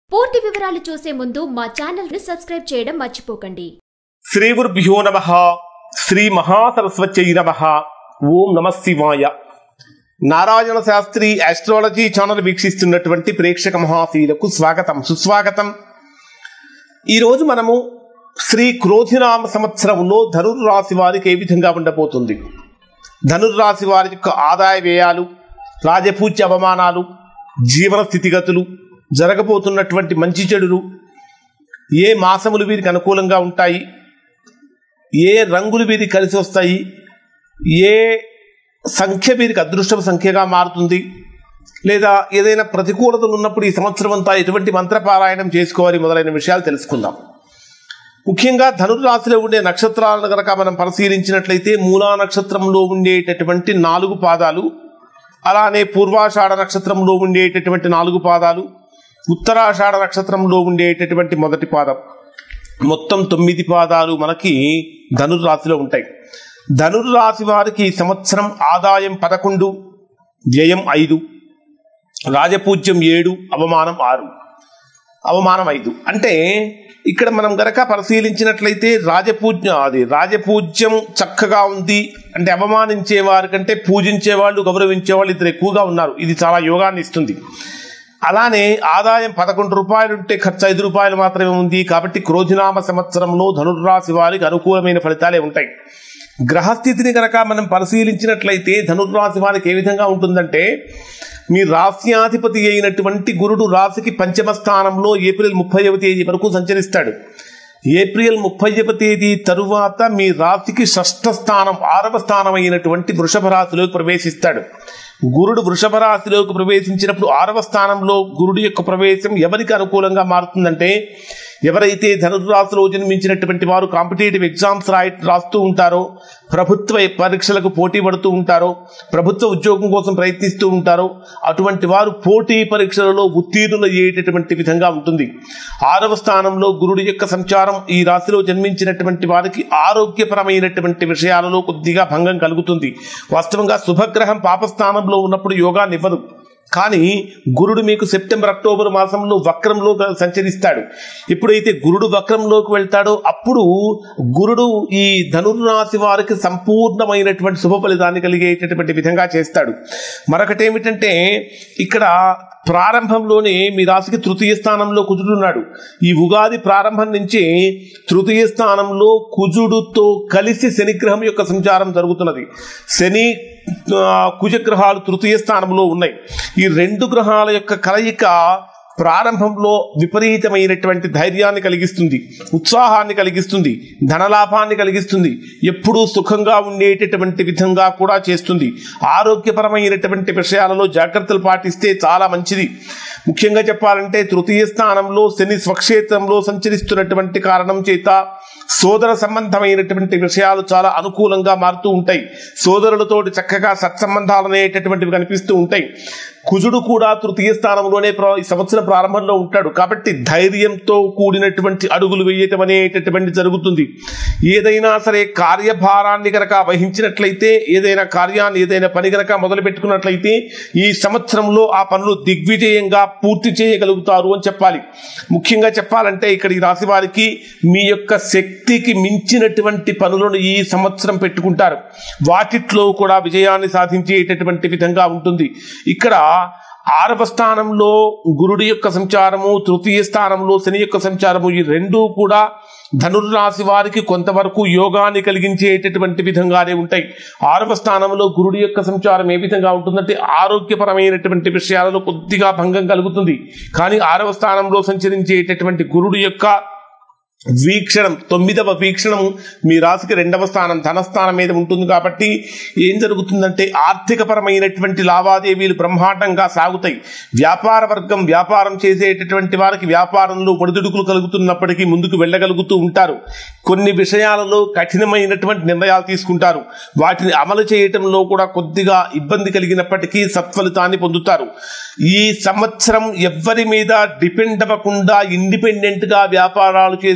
పూర్తి వివరాలు చూసే ముందు మా ఛానల్ ని సబ్స్క్రైబ్ చేయడం మర్చిపోకండి శ్రీ గురుభ్యో నమ శ్రీ మహాసరస్వత్యై నమ ఓం నమ శివాయ నారాయణ శాస్త్రి ఆస్ట్రాలజీ ఛానల్ వీక్షిస్తున్నటువంటి ప్రేక్షక మహాశీలకు స్వాగతం సుస్వాగతం ఈరోజు మనము శ్రీ క్రోధినామ సంవత్సరంలో ధనుర్రాశి వారికి ఏ విధంగా ఉండబోతుంది ధనుర్రాశి వారి యొక్క ఆదాయ వ్యయాలు రాజపూజ్య అవమానాలు జీవన స్థితిగతులు జరగబోతున్నటువంటి మంచి చెడులు ఏ మాసములు వీరికి అనుకూలంగా ఉంటాయి ఏ రంగులు వీరికి కలిసి వస్తాయి ఏ సంఖ్య వీరికి అదృష్టం సంఖ్యగా మారుతుంది లేదా ఏదైనా ప్రతికూలతలు ఉన్నప్పుడు ఈ సంవత్సరం అంతా ఎటువంటి మంత్రపారాయణం చేసుకోవాలి మొదలైన విషయాలు తెలుసుకుందాం ముఖ్యంగా ధనుర్రాశిలో ఉండే నక్షత్రాలను కనుక మనం పరిశీలించినట్లయితే మూలా నక్షత్రంలో ఉండేటటువంటి నాలుగు పాదాలు అలానే పూర్వాషాఢ నక్షత్రంలో ఉండేటటువంటి నాలుగు పాదాలు ఉత్తరాషాఢ నక్షత్రంలో ఉండేటటువంటి మొదటి పాదం మొత్తం తొమ్మిది పాదాలు మనకి ధనుర్రాశిలో ఉంటాయి ధనుర్రాశి వారికి ఈ సంవత్సరం ఆదాయం పదకొండు వ్యయం ఐదు రాజపూజ్యం ఏడు అవమానం ఆరు అవమానం ఐదు అంటే ఇక్కడ మనం గనక పరిశీలించినట్లయితే రాజపూజ్యం అది రాజపూజ్యం చక్కగా ఉంది అంటే అవమానించే వారి కంటే పూజించే వాళ్ళు గౌరవించే వాళ్ళు ఇద్దరు ఎక్కువగా ఉన్నారు ఇది చాలా యోగాన్ని ఇస్తుంది అలానే ఆదాయం పదకొండు రూపాయలు ఉంటే ఖర్చు ఐదు రూపాయలు మాత్రమే ఉంది కాబట్టి క్రోధినామ సంవత్సరంలో ధనుర్రాశి వారికి అనుకూలమైన ఫలితాలే ఉంటాయి గ్రహస్థితిని కనుక మనం పరిశీలించినట్లయితే ధనుర్రాశి వారికి ఏ విధంగా ఉంటుందంటే మీ రాశ్యాధిపతి అయినటువంటి గురుడు రాశికి పంచమ స్థానంలో ఏప్రిల్ ముప్పైవ తేదీ వరకు సంచరిస్తాడు ఏప్రిల్ ముప్పైవ తేదీ తరువాత మీ రాశికి షష్ఠ స్థానం ఆరవ స్థానం అయినటువంటి వృషభ రాశిలోకి ప్రవేశిస్తాడు గురుడు వృషభ రాశిలోకి ప్రవేశించినప్పుడు ఆరవ స్థానంలో గురుడు యొక్క ప్రవేశం ఎవరికి అనుకూలంగా మారుతుందంటే ఎవరైతే ధనుర్రాశిలో జన్మించినటువంటి వారు కాంపిటేటివ్ ఎగ్జామ్స్ రాయి రాస్తూ ఉంటారో ప్రభుత్వ పరీక్షలకు పోటీ పడుతూ ఉంటారో ప్రభుత్వ ఉద్యోగం కోసం ప్రయత్నిస్తూ ఉంటారో అటువంటి వారు పోటీ పరీక్షలలో ఉత్తీర్ణులు అయ్యేటటువంటి విధంగా ఉంటుంది ఆరవ స్థానంలో గురుడు యొక్క సంచారం ఈ రాశిలో జన్మించినటువంటి వారికి ఆరోగ్యపరమైనటువంటి విషయాలలో కొద్దిగా భంగం కలుగుతుంది వాస్తవంగా శుభగ్రహం పాపస్థానంలో ఉన్నప్పుడు యోగాన్ని ఇవ్వదు కానీ గురుడు మీకు సెప్టెంబర్ అక్టోబర్ మాసంలో వక్రంలో సంచరిస్తాడు ఎప్పుడైతే గురుడు వక్రంలోకి వెళ్తాడో అప్పుడు గురుడు ఈ ధనుర్రాశి వారికి సంపూర్ణమైనటువంటి శుభ ఫలితాన్ని కలిగేటటువంటి విధంగా చేస్తాడు మరొకటి ఏమిటంటే ఇక్కడ ప్రారంభంలోనే మీ రాశికి తృతీయ స్థానంలో కుజుడున్నాడు ఈ ఉగాది ప్రారంభం నుంచి తృతీయ స్థానంలో కుజుడుతో కలిసి శనిగ్రహం యొక్క సంచారం జరుగుతున్నది శని ఆ, కుజగ్రహాలు తృతీయ స్థానంలో ఉన్నాయి ఈ రెండు గ్రహాల యొక్క కలయిక ప్రారంభంలో విపరీతమైనటువంటి ధైర్యాన్ని కలిగిస్తుంది ఉత్సాహాన్ని కలిగిస్తుంది ధనలాభాన్ని కలిగిస్తుంది ఎప్పుడూ సుఖంగా ఉండేటటువంటి విధంగా కూడా చేస్తుంది ఆరోగ్యపరమైనటువంటి విషయాలలో జాగ్రత్తలు పాటిస్తే చాలా మంచిది ముఖ్యంగా చెప్పాలంటే తృతీయ స్థానంలో శని స్వక్షేత్రంలో సంచరిస్తున్నటువంటి కారణం చేత సోదర సంబంధమైనటువంటి విషయాలు చాలా అనుకూలంగా మారుతూ ఉంటాయి సోదరులతోటి చక్కగా సత్సంబంధాలు అనేటటువంటివి కనిపిస్తూ ఉంటాయి కుజుడు కూడా తృతీయ స్థానంలోనే ప్ర- ఈ సంవత్సరం ప్రారంభంలో ఉంటాడు కాబట్టి ధైర్యంతో కూడినటువంటి అడుగులు వేయటం అనేటటువంటి జరుగుతుంది ఏదైనా సరే కార్యభారాన్ని కనుక వహించినట్లయితే ఏదైనా కార్యాన్ని ఏదైనా పని కనుక మొదలు పెట్టుకున్నట్లయితే ఈ సంవత్సరంలో ఆ పనులు దిగ్విజయంగా పూర్తి చేయగలుగుతారు అని చెప్పాలి ముఖ్యంగా చెప్పాలంటే ఇక్కడ ఈ రాశి వారికి మీ యొక్క శక్తికి మించినటువంటి పనులను ఈ సంవత్సరం పెట్టుకుంటారు వాటిట్లో కూడా విజయాన్ని సాధించేటటువంటి విధంగా ఉంటుంది ఇక్కడ ఆరవ స్థానంలో గురుడి యొక్క సంచారము తృతీయ స్థానంలో శని యొక్క సంచారము ఈ రెండూ కూడా ధనుర్రాశి వారికి కొంతవరకు యోగాన్ని కలిగించేటటువంటి విధంగానే ఉంటాయి ఆరవ స్థానంలో గురుడి యొక్క సంచారం ఏ విధంగా ఉంటుందంటే ఆరోగ్యపరమైనటువంటి విషయాలలో కొద్దిగా భంగం కలుగుతుంది కానీ ఆరవ స్థానంలో సంచరించేటటువంటి గురుడు యొక్క వీక్షణం తొమ్మిదవ వీక్షణం మీ రాశికి రెండవ స్థానం ధనస్థానం మీద ఉంటుంది కాబట్టి ఏం జరుగుతుందంటే ఆర్థికపరమైనటువంటి లావాదేవీలు బ్రహ్మాండంగా సాగుతాయి వ్యాపార వర్గం వ్యాపారం చేసేటటువంటి వారికి వ్యాపారంలో ఒడిదుడుకులు కలుగుతున్నప్పటికీ ముందుకు వెళ్ళగలుగుతూ ఉంటారు కొన్ని విషయాలలో కఠినమైనటువంటి నిర్ణయాలు తీసుకుంటారు వాటిని అమలు చేయటంలో కూడా కొద్దిగా ఇబ్బంది కలిగినప్పటికీ సత్ఫలితాన్ని పొందుతారు ఈ సంవత్సరం ఎవ్వరి మీద డిపెండ్ అవ్వకుండా ఇండిపెండెంట్ గా వ్యాపారాలు చేసుకుని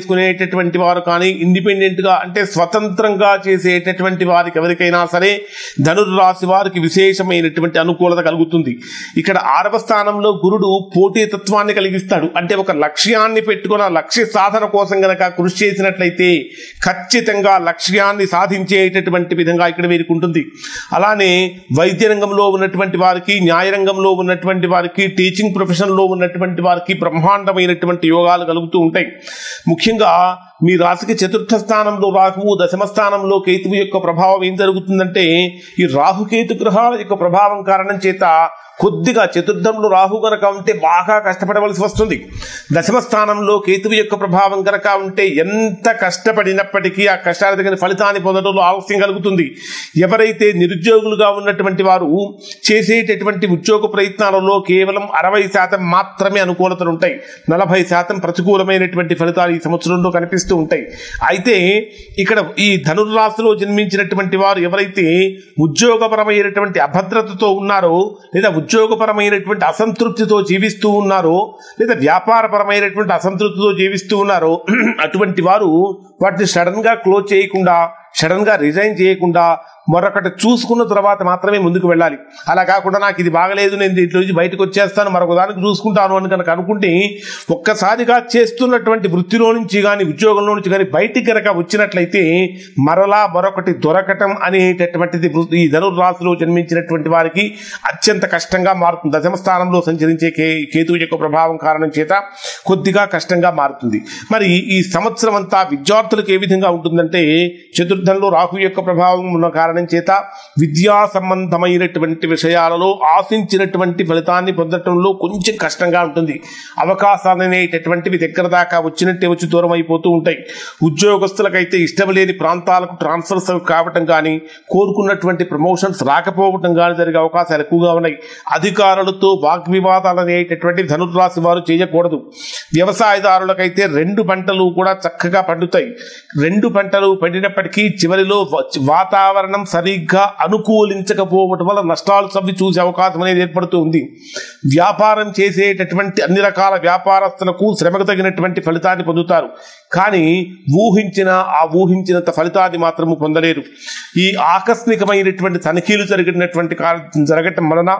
చేసుకునేటటువంటి వారు కానీ ఇండిపెండెంట్ గా అంటే స్వతంత్రంగా చేసేటటువంటి వారికి ఎవరికైనా సరే ధనుర్రాశి వారికి విశేషమైనటువంటి అనుకూలత కలుగుతుంది ఇక్కడ ఆరవ స్థానంలో గురుడు పోటీతత్వాన్ని కలిగిస్తాడు అంటే ఒక లక్ష్యాన్ని పెట్టుకున్న లక్ష్య సాధన కోసం గనక కృషి చేసినట్లయితే ఖచ్చితంగా లక్ష్యాన్ని సాధించేటటువంటి విధంగా ఇక్కడ వీరికి ఉంటుంది అలానే వైద్య రంగంలో ఉన్నటువంటి వారికి న్యాయ రంగంలో ఉన్నటువంటి వారికి టీచింగ్ ప్రొఫెషన్లో ఉన్నటువంటి వారికి బ్రహ్మాండమైనటువంటి యోగాలు కలుగుతూ ఉంటాయి ముఖ్యంగా మీ రాశికి చతుర్థ స్థానంలో రాహువు దశమ స్థానంలో కేతువు యొక్క ప్రభావం ఏం జరుగుతుందంటే ఈ రాహుకేతు గ్రహాల యొక్క ప్రభావం కారణం చేత కొద్దిగా చతుర్థంలో రాహు గనక ఉంటే బాగా కష్టపడవలసి వస్తుంది దశమ స్థానంలో కేతువు యొక్క ప్రభావం గనక ఉంటే ఎంత కష్టపడినప్పటికీ ఆ కష్టాల తగిన ఫలితాన్ని పొందడంలో ఆలస్యం కలుగుతుంది ఎవరైతే నిరుద్యోగులుగా ఉన్నటువంటి వారు చేసేటటువంటి ఉద్యోగ ప్రయత్నాలలో కేవలం అరవై శాతం మాత్రమే అనుకూలతలు ఉంటాయి నలభై శాతం ప్రతికూలమైనటువంటి ఫలితాలు ఈ సంవత్సరంలో కనిపిస్తూ ఉంటాయి అయితే ఇక్కడ ఈ ధనుర్రాశిలో జన్మించినటువంటి వారు ఎవరైతే ఉద్యోగపరమైనటువంటి అభద్రతతో ఉన్నారో లేదా ఉద్యోగపరమైనటువంటి అసంతృప్తితో జీవిస్తూ ఉన్నారో లేదా వ్యాపారపరమైనటువంటి అసంతృప్తితో జీవిస్తూ ఉన్నారో అటువంటి వారు వాటిని సడన్ గా క్లోజ్ చేయకుండా సడన్ గా రిజైన్ చేయకుండా మరొకటి చూసుకున్న తర్వాత మాత్రమే ముందుకు వెళ్ళాలి అలా కాకుండా నాకు ఇది బాగలేదు నేను దీంట్లో నుంచి బయటకు వచ్చేస్తాను మరొక దానికి చూసుకుంటాను అని కనుక అనుకుంటే ఒక్కసారిగా చేస్తున్నటువంటి వృత్తిలో నుంచి కానీ ఉద్యోగంలో నుంచి కానీ బయటికి కనుక వచ్చినట్లయితే మరలా మరొకటి దొరకటం అనేటటువంటిది వృ- ఈ ధనుర్రాశిలో జన్మించినటువంటి వారికి అత్యంత కష్టంగా మారుతుంది దశమ స్థానంలో సంచరించే కే కేతువు యొక్క ప్రభావం కారణం చేత కొద్దిగా కష్టంగా మారుతుంది మరి ఈ సంవత్సరం అంతా విద్యార్థులకు ఏ విధంగా ఉంటుందంటే చతుర్థంలో రాహు యొక్క ప్రభావం ఉన్న కారణం చేత విద్యా సంబంధమైనటువంటి విషయాలలో ఆశించినటువంటి ఫలితాన్ని పొందటంలో కొంచెం కష్టంగా ఉంటుంది అవకాశాలు అనేటటువంటివి దగ్గర దాకా వచ్చినట్టే వచ్చి దూరం అయిపోతూ ఉంటాయి ఉద్యోగస్తులకైతే ఇష్టం లేని ప్రాంతాలకు ట్రాన్స్ఫర్స్ కావటం కానీ కోరుకున్నటువంటి ప్రమోషన్స్ రాకపోవటం కానీ జరిగే అవకాశాలు ఎక్కువగా ఉన్నాయి అధికారులతో వాగ్వివాదాలు అనేటటువంటి ధనుర్రాశి వారు చేయకూడదు వ్యవసాయదారులకైతే రెండు పంటలు కూడా చక్కగా పండుతాయి రెండు పంటలు పండినప్పటికీ చివరిలో వ- వాతావరణం సరిగ్గా అనుకూలించకపోవటం వల్ల నష్టాలు సవ్వి చూసే అవకాశం అనేది ఏర్పడుతూ ఉంది వ్యాపారం చేసేటటువంటి అన్ని రకాల వ్యాపారస్తులకు శ్రమకు తగినటువంటి ఫలితాన్ని పొందుతారు కానీ ఊహించిన ఆ ఊహించినంత ఫలితాన్ని మాత్రము పొందలేరు ఈ ఆకస్మికమైనటువంటి తనిఖీలు జరిగినటువంటి కాల- జరగటం వలన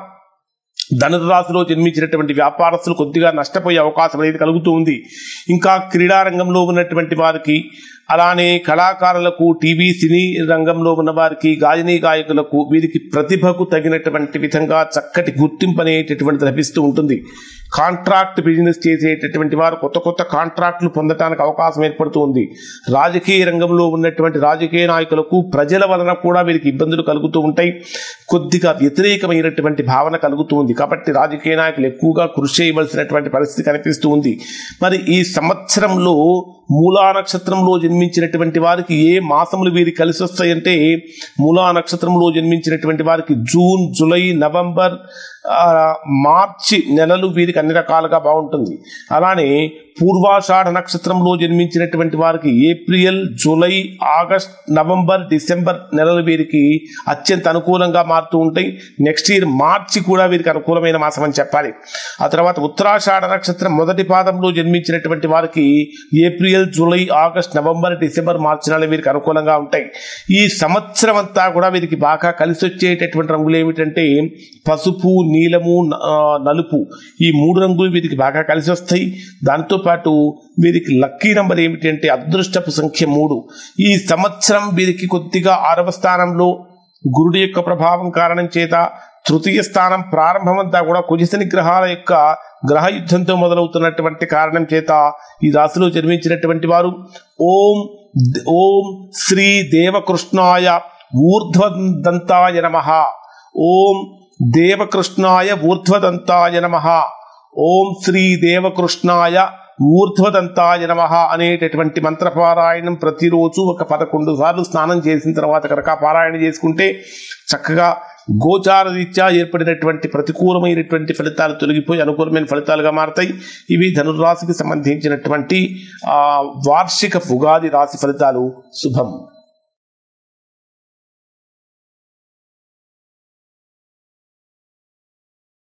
ధనురాశిలో జన్మించినటువంటి వ్యాపారస్తులు కొద్దిగా నష్టపోయే అవకాశం అనేది కలుగుతూ ఉంది ఇంకా క్రీడా రంగంలో ఉన్నటువంటి వారికి అలానే కళాకారులకు టీవీ సినీ రంగంలో ఉన్న వారికి గాయని గాయకులకు వీరికి ప్రతిభకు తగినటువంటి విధంగా చక్కటి గుర్తింపు అనేటటువంటిది లభిస్తూ ఉంటుంది కాంట్రాక్ట్ బిజినెస్ చేసేటటువంటి వారు కొత్త కొత్త కాంట్రాక్టులు పొందడానికి అవకాశం ఏర్పడుతూ ఉంది రాజకీయ రంగంలో ఉన్నటువంటి రాజకీయ నాయకులకు ప్రజల వలన కూడా వీరికి ఇబ్బందులు కలుగుతూ ఉంటాయి కొద్దిగా వ్యతిరేకమైనటువంటి భావన కలుగుతూ ఉంది కాబట్టి రాజకీయ నాయకులు ఎక్కువగా కృషి చేయవలసినటువంటి పరిస్థితి కనిపిస్తూ ఉంది మరి ఈ సంవత్సరంలో మూలా నక్షత్రంలో జన్మించినటువంటి వారికి ఏ మాసములు వీరికి కలిసి వస్తాయంటే మూలా నక్షత్రంలో జన్మించినటువంటి వారికి జూన్ జూలై నవంబర్ ఆ, మార్చి నెలలు వీరికి అన్ని రకాలుగా బాగుంటుంది అలానే పూర్వాషాఢ నక్షత్రంలో జన్మించినటువంటి వారికి April July August November December నెలలు వీరికి అత్యంత అనుకూలంగా మారుతూ ఉంటాయి నెక్స్ట్ ఇయర్ మార్చి కూడా వీరికి అనుకూలమైన మాసం అని చెప్పాలి ఆ తర్వాత ఉత్తరాషాఢ నక్షత్రం మొదటి పాదంలో జన్మించినటువంటి వారికి April July August November December March నెలలు వీరికి అనుకూలంగా ఉంటాయి ఈ సంవత్సరం అంతా కూడా వీరికి బాగా కలిసి వచ్చేటటువంటి రంగులు ఏమిటంటే పసుపు నీలము న- ఆ, నలుపు ఈ మూడు రంగులు వీరికి బాగా కలిసి వస్తాయి దాంతో పాటు వీరికి లక్కీ నంబర్ ఏమిటి అంటే అదృష్టపు సంఖ్య మూడు ఈ సంవత్సరం వీరికి కొద్దిగా ఆరవ స్థానంలో గురుడి యొక్క ప్రభావం కారణం చేత తృతీయ స్థానం ప్రారంభమంతా కూడా కుజశని గ్రహాల యొక్క గ్రహ యుద్ధంతో మొదలవుతున్నటువంటి కారణం చేత ఈ రాశిలో జన్మించినటువంటి వారు ఓం ద- ఓం శ్రీ దేవకృష్ణాయ ఊర్ధ్వదంతాయ నమ ఓం దేవకృష్ణాయ ఊర్ధ్వదంతాయ నమ ఓం శ్రీ దేవకృష్ణాయ ఊర్ధ్వదంతాయ నమ అనేటటువంటి మంత్రపారాయణం ప్రతిరోజు ఒక పదకొండు సార్లు స్నానం చేసిన తర్వాత కనుక పారాయణ చేసుకుంటే చక్కగా గోచార రీత్యా ఏర్పడినటువంటి ప్రతికూలమైనటువంటి ఫలితాలు తొలగిపోయి అనుకూలమైన ఫలితాలుగా మారతాయి ఇవి ధనుర్రాశికి సంబంధించినటువంటి ఆ, వార్షిక ఉగాది రాశి ఫలితాలు శుభం